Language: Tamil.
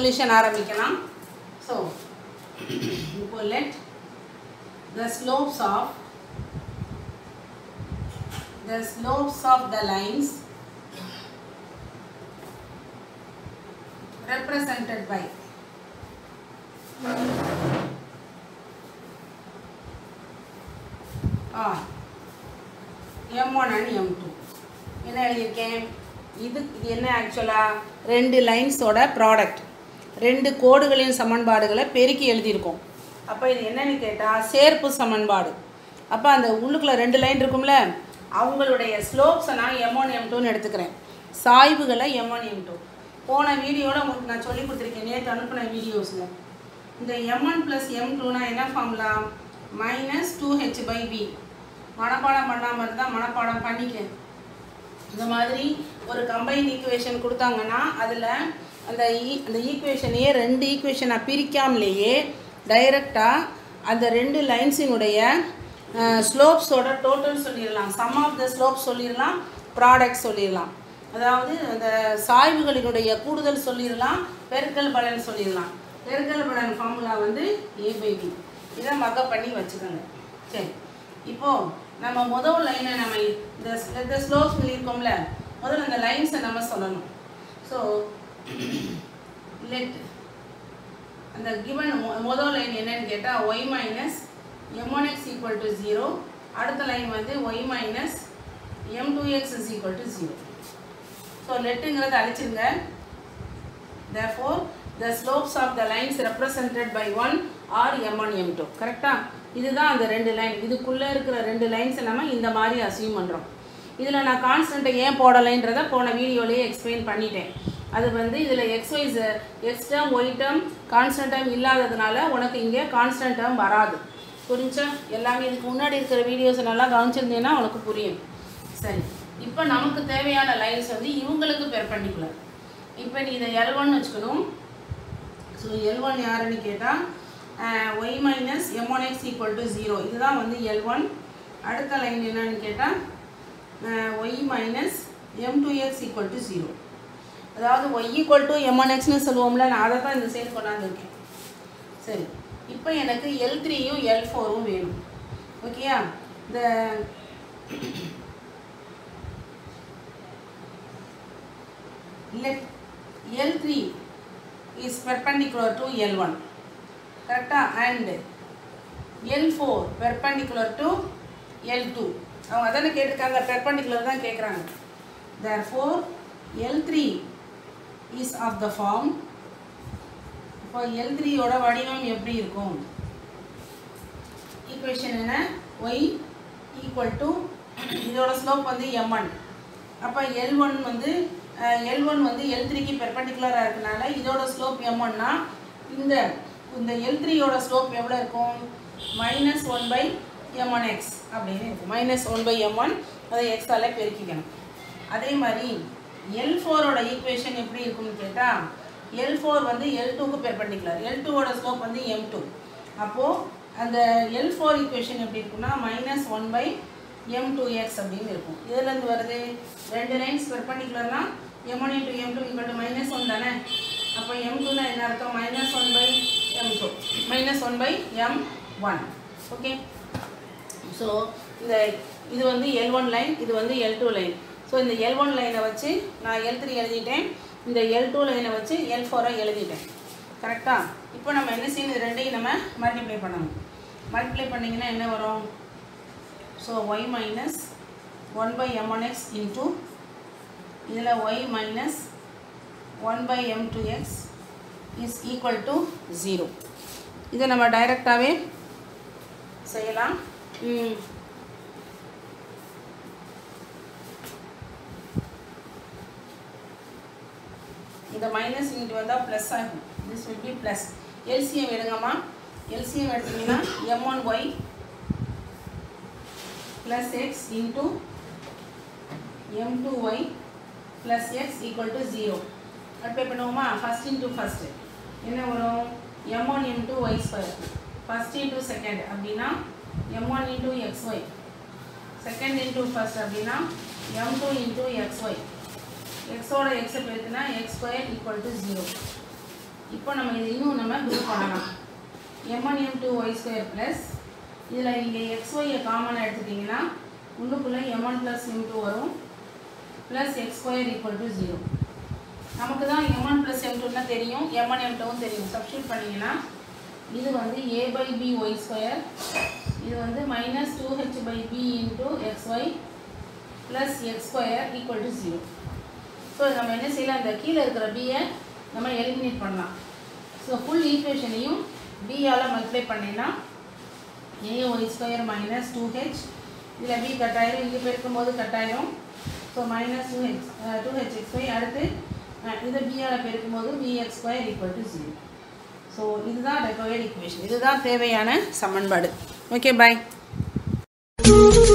சொல்யூஷன் ஆரம்பிக்கலாம் ஸோ இப்போ let the slopes of the slopes of the lines represented by are M1 and M2 என்ன எழுதியிருக்கேன் இது இது என்ன ஆக்சுவலாக ரெண்டு லைன்ஸோட ப்ராடக்ட் ரெண்டு கோடுகளின் சமன்பாடுகளை பெருக்கி எழுதியிருக்கோம் அப்போ இது என்னன்னு கேட்டால் சேர்ப்பு சமன்பாடு அப்போ அந்த உள்ளுக்குள்ளே ரெண்டு லைன் இருக்கும்ல அவங்களுடைய ஸ்லோப்ஸை நான் எம் ஒன் எம் டூன்னு எடுத்துக்கிறேன் சாய்வுகளை எம் ஒன் எம் டூ போன வீடியோவில் உங்களுக்கு நான் சொல்லி கொடுத்துருக்கேன் நேற்று அனுப்பின வீடியோஸில் இந்த எம் ஒன் ப்ளஸ் எம் டூனா என்ன formula minus two H by B மனப்பாடம் பண்ணாமல் இருந்தால் மனப்பாடம் பண்ணிக்க இந்த மாதிரி ஒரு கம்பைன் ஈக்குவேஷன் கொடுத்தாங்கன்னா அதில் அந்த ஈ அந்த ஈக்குவேஷனையே ரெண்டு ஈக்குவேஷனை பிரிக்காமலேயே டைரெக்டாக அந்த ரெண்டு லைன்ஸினுடைய ஸ்லோப்ஸோட டோட்டல் சொல்லிடலாம் சம் ஆஃப் த ஸ்லோப்ஸ் சொல்லிடலாம் ப்ராடக்ட் சொல்லிடலாம் அதாவது அந்த சாய்வுகளினுடைய கூடுதல் சொல்லிடலாம் பெருக்கல் பலன் சொல்லிடலாம் பெருக்கல் பலன் ஃபார்முலா வந்து ஏ பை பி இதை மக்கப் பண்ணி வச்சுக்கோங்க சரி இப்போது நம்ம முதல் லைனை நம்ம இந்த இந்த ஸ்லோப்ஸ் சொல்லியிருக்கோம்ல முதல்ல அந்த லைன்ஸை நம்ம சொல்லணும் ஸோ லெட் அந்த கிவன் முதல் லைன் என்னன்னு கேட்டால் Y minus M one X equal to zero அடுத்த லைன் வந்து Y minus M two X is equal to zero so லெட்டுங்கிறத அழிச்சிருங்க therefore the slopes of the lines represented by 1 are m1 m2 கரெக்டா இதுதான் அந்த ரெண்டு லைன் இதுக்குள்ளே இருக்கிற ரெண்டு லைன்ஸை நம்ம இந்த மாதிரி அசியூம் பண்ணுறோம் இதில் நான் கான்ஸ்டண்ட்டை ஏன் போடலைன்றதை போன வீடியோலேயே எக்ஸ்பிளைன் பண்ணிட்டேன் அது வந்து இதில் எக்ஸ்வைஸ் X term Y term constant term இல்லாததுனால உனக்கு இங்கே கான்ஸ்டன்ட் டேர்ம் வராது புரிஞ்சா எல்லாமே இதுக்கு முன்னாடி இருக்கிற வீடியோஸை நல்லா கவனிச்சிருந்தேன்னா உனக்கு புரியும் சரி இப்போ நமக்கு தேவையான லைன்ஸ் வந்து இவங்களுக்கு பெர்பெண்டிகுலர் இப்போ நீ இதை எல் ஒன் வச்சுக்கணும் ஸோ எல் ஒன் யாருன்னு கேட்டால் Y minus M one X equal to zero இதுதான் வந்து எல் ஒன் அடுத்த லைன் என்னன்னு கேட்டால் Y minus M two X equal to zero அதாவது Y equal to M one எக்ஸ்னு சொல்லுவோம்ல நான் அதை தான் இந்த சைடு கொண்டாந்துருக்கேன் சரி இப்போ எனக்கு எல் த்ரீயும் எல் ஃபோரும் வேணும் ஓகேயா இந்த let L3 is perpendicular to L1 கரெக்டா and L4 perpendicular to L2 அவங்க அதானே கேட்டிருக்காங்க perpendicular தான் கேட்குறாங்க therefore L3 is of the form இப்போ L3 ஓட வடிவம் எப்படி இருக்கும் ஈக்குவேஷன் என்ன y ஈக்குவல் டு இதோட ஸ்லோப் வந்து m1 அப்போ L1 வந்து எல் ஒன் வந்து எல் த்ரீக்கு பெர்பண்டிகுலராக இருக்கனால இதோட ஸ்லோப் எம் ஒன்னா இந்த இந்த எல் த்ரீயோட ஸ்லோப் எவ்வளோ இருக்கும் minus one by M one X அப்படின்னு இருக்கும் minus one by M one அதை எக்ஸால் பெருக்கிக்கணும் அதே மாதிரி எல் ஃபோரோட ஈக்குவேஷன் எப்படி இருக்கும்னு கேட்டால் எல் ஃபோர் வந்து எல் டூக்கு பெர்பண்டிகுலர் எல் டூவோட ஸ்லோப் வந்து எம் டூ அப்போது அந்த எல் ஃபோர் ஈக்குவேஷன் எப்படி இருக்குன்னா minus one by M two X அப்படின்னு இருக்கும் இதுலேருந்து வருது ரெண்டு லைன்ஸ் பெர்பண்டிகுலர்னா M one into M two equal to minus one தானே அப்போ எம் டூனா என்ன அர்த்தம் minus one by M two minus one by M one okay so இந்த இது வந்து எல் ஒன் லைன் இது வந்து எல் டூ லைன் ஸோ இந்த எல் ஒன் லைனை வச்சு நான் எல் த்ரீ எழுதிட்டேன் இந்த எல் டூ லைனை வச்சு எல் ஃபோரை எழுதிட்டேன் கரெக்டாக இப்போ நம்ம என்ன செய்யணும் இது ரெண்டையும் நம்ம மல்டிப்ளை பண்ணணும் மல்டிப்ளை பண்ணிங்கன்னா என்ன வரும் so Y minus one by M one X into இதில் Y minus one by M two X is equal to zero இதை நம்ம டைரெக்டாகவே செய்யலாம் ம். இந்த மைனஸ் இங்கிட்டு வந்தால் ப்ளஸ் ஆகும் this will be plus LCM எடுங்கம்மா எல்சிஎம் எடுத்தீங்கன்னா M one Y plus x into m2y plus x equal to 0 apply பண்ணுவோமா ஃபஸ்ட் இன்ட்டு ஃபஸ்ட்டு என்ன வரும் M one into Y square first into second அப்படின்னா M one into X Y second into first அப்படின்னா M two into X Y எக்ஸோட எக்ஸை பெருக்குனா X square equal to zero இப்போ நம்ம இது இன்னும் நம்ம குரூப் பண்ணலாம் M one M two Y square plus இதில் இங்கே எக்ஸ் ஒய்யை காமனாக எடுத்துட்டிங்கன்னா உள்ளுக்குள்ளே M one plus M two வரும் plus X square equal to zero நமக்கு தான் எம் ஒன் ப்ளஸ் எம் டூன்னா தெரியும் எம் ஒன் எம் டூவும் தெரியும் சப்ஸ்டியூட் பண்ணிங்கன்னா இது வந்து A by B Y square இது வந்து minus two H by B into X Y plus X square equal to zero so நம்ம என்ன செய்யலாம் இந்த கீழே இருக்கிற பியை நம்ம எலிமினேட் பண்ணலாம் ஸோ ஃபுல் ஈக்குவேஷனையும் பியால் மல்டிப்ளை பண்ணினா A Y square minus two H இதில் பி கட்டாயிரும் இங்கே பெருக்கும்போது கட்டாயிரும் so minus two H two H X Y அடுத்து அஹ், இதை பியால் பெருக்கும்போது B X square equal to zero so இதுதான் ரெக்கவர்ட் ஈக்குவேஷன் இதுதான் தேவையான சமன்பாடு ஓகே பாய்